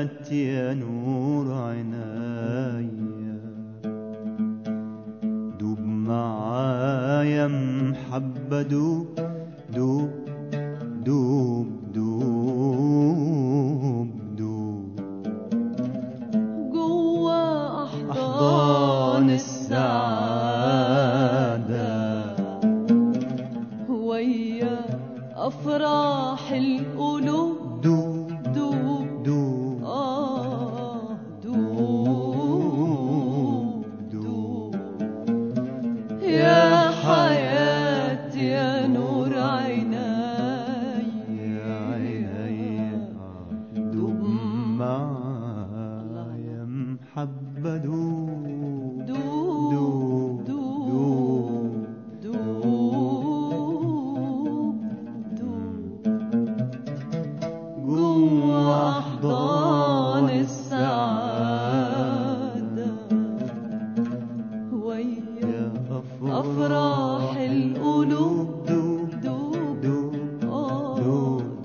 حياتي يا نور عينيا دوب معايا محبة دوب دوب دوب دوب دوب جوا أحضان أحضان السعادة السعادة ويا أفراح القلوب دوب دوب دوب آه دوب دوب يا حياتي يا نور عيناي يا عيني دوب معايا محبة دوب دوب دوب دوب دوب دوب جوا أحضان السعادة ويا يا أفراح القلوب دوب دوب دوب آه دوب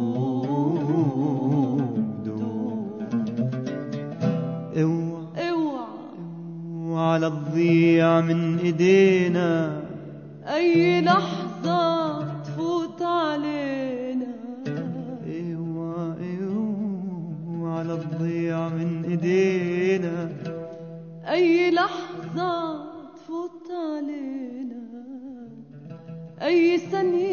دوب دوب دوب اوعى اوعى وعلى تضيع من ايدينا أي لحظة تفوت علينا اوعى اوعى على تضيع من ايدينا أي لحظة تفوت علينا أي ثانية